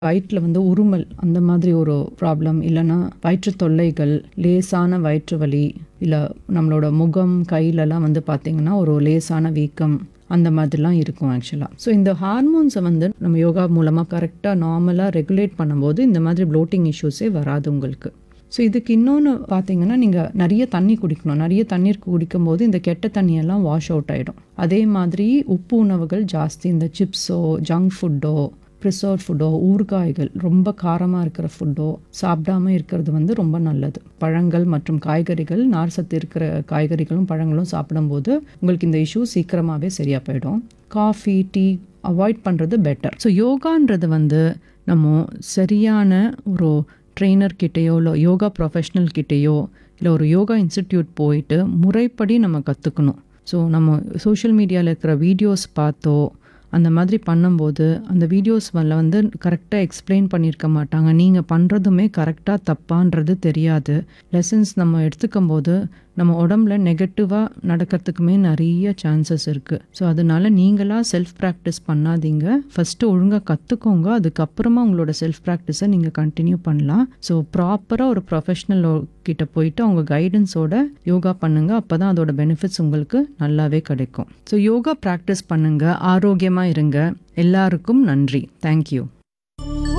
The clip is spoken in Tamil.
வயிற்றில் வந்து உருமல் அந்த மாதிரி ஒரு ப்ராப்ளம் இல்லைன்னா வயிற்று தொல்லைகள் லேசான வயிற்று வலி இல்லை நம்மளோட முகம் கையிலலாம் வந்து பார்த்திங்கன்னா ஒரு லேசான வீக்கம் அந்த மாதிரிலாம் இருக்கும் ஆக்சுவலாக ஸோ இந்த ஹார்மோன்ஸை வந்து நம்ம யோகா மூலமாக கரெக்டாக நார்மலாக ரெகுலேட் பண்ணும்போது இந்த மாதிரி ப்ளோட்டிங் இஷ்யூஸே வராது உங்களுக்கு ஸோ இதுக்கு இன்னொன்று பார்த்தீங்கன்னா நீங்கள் நிறைய தண்ணி குடிக்கணும் நிறைய தண்ணீர் குடிக்கும்போது இந்த கெட்ட தண்ணியெல்லாம் வாஷ் அவுட் ஆகிடும் அதே மாதிரி உப்பு உணவுகள் ஜாஸ்தி இந்த சிப்ஸோ ஜங்க் ஃபுட்டோ ப்ரிசர்வ் ஃபுட்டோ ஊறுகாய்கள் ரொம்ப காரமாக இருக்கிற ஃபுட்டோ சாப்பிடாம இருக்கிறது வந்து ரொம்ப நல்லது பழங்கள் மற்றும் காய்கறிகள் நார் சத்து இருக்கிற காய்கறிகளும் பழங்களும் சாப்பிடும்போது உங்களுக்கு இந்த இஷ்யூ சீக்கிரமாகவே சரியாக போயிடும் காஃபி டீ அவாய்ட் பண்ணுறது பெட்டர் ஸோ யோகான்றது வந்து நம்ம சரியான ஒரு ட்ரெயினர் கிட்டேயோ இல்லை யோகா ப்ரொஃபஷ்னல் கிட்டேயோ இல்லை ஒரு யோகா இன்ஸ்டிடியூட் போயிட்டு முறைப்படி நம்ம கற்றுக்கணும் ஸோ நம்ம சோஷியல் மீடியாவில் இருக்கிற வீடியோஸ் பார்த்தோ அந்த மாதிரி பண்ணும்போது அந்த வீடியோஸ் மேலே வந்து கரெக்டாக எக்ஸ்பிளைன் பண்ணியிருக்க மாட்டாங்க நீங்கள் பண்ணுறதுமே கரெக்டாக தப்பான்றது தெரியாது லெசன்ஸ் நம்ம எடுத்துக்கும் போது நம்ம உடம்புல நெகட்டிவாக நடக்கிறதுக்குமே நிறைய சான்சஸ் இருக்குது ஸோ அதனால நீங்களாக செல்ஃப் ப்ராக்டிஸ் பண்ணாதீங்க ஃபஸ்ட்டு ஒழுங்காக கற்றுக்கோங்க அதுக்கப்புறமா உங்களோட செல்ஃப் ப்ராக்டிஸை நீங்கள் கண்டினியூ பண்ணலாம் ஸோ ப்ராப்பராக ஒரு ப்ரொஃபஷ்னல் கிட்ட போயிட்டு அவங்க கைடன்ஸோட யோகா பண்ணுங்கள் அப்போ தான் அதோட பெனிஃபிட்ஸ் உங்களுக்கு நல்லாவே கிடைக்கும் ஸோ யோகா ப்ராக்டிஸ் பண்ணுங்கள் ஆரோக்கியமாக இருங்க எல்லாருக்கும் நன்றி தேங்க்யூ